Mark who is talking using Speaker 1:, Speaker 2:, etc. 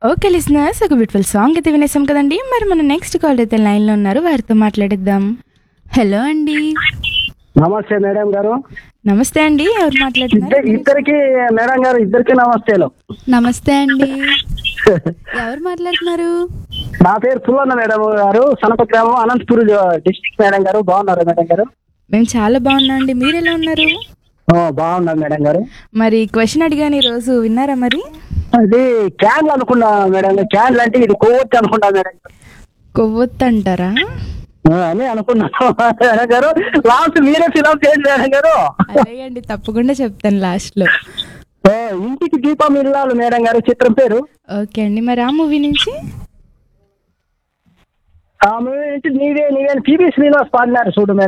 Speaker 1: okay listeners ఒక beautiful song అయితే వినేసాం కదండి మరి మన నెక్స్ట్ కాల్ అయితే లైన్లో ఉన్నారు వారితో మాట్లాడిద్దాం హలో అండి
Speaker 2: నమస్తే మేడం గారు
Speaker 1: నమస్తే అండి ఎవరు మాట్లాడుతున్నారు
Speaker 2: ఇద్దరు ఇద్దరికి మేడం గారు ఇద్దరికి నమస్తేలు
Speaker 1: నమస్తే అండి ఎవరు మాట్లాడుతున్నారు
Speaker 2: నా పేరు పుల్లన్న మేడం గారు సనప గ్రామం అనంతపురం డిస్ట్రిక్ట్ మేడం గారు బాగున్నారు మేడం గారు
Speaker 1: మేము చాలా బాగున్నాం అండి మీరు ఎలా ఉన్నారు
Speaker 2: ఓ, బాగున్నారు మేడం గారు
Speaker 1: మరి క్వశ్చన్ అడిగాను ఈ రోజు విన్నారా మరి
Speaker 2: అది క్యాన్లు అనుకున్నా మేడం గారు క్యాన్లు అంటే ఇది కొవ్వొత్తి అనుకున్నా మేడం గారు
Speaker 1: కొవ్వొత్తు అంటారా
Speaker 2: ఆ, అని అనుకున్నాను మేడం గారు లాస్ట్ మీరే ఫిలప్ చేయండి మేడం గారు
Speaker 1: అలాగే అండి తప్పకుండా చెప్తాను లాస్ట్ లో
Speaker 2: ఓ, ఇంటికి దీపం ఇల్లాలు మేడం గారు చిత్రం పేరు
Speaker 1: ఓకే అండి మరి ఆ మూవీ నుంచి
Speaker 2: ఆమె నీవే నీవే పివి శ్రీనివాస్ పాడినారు చూడు మేడం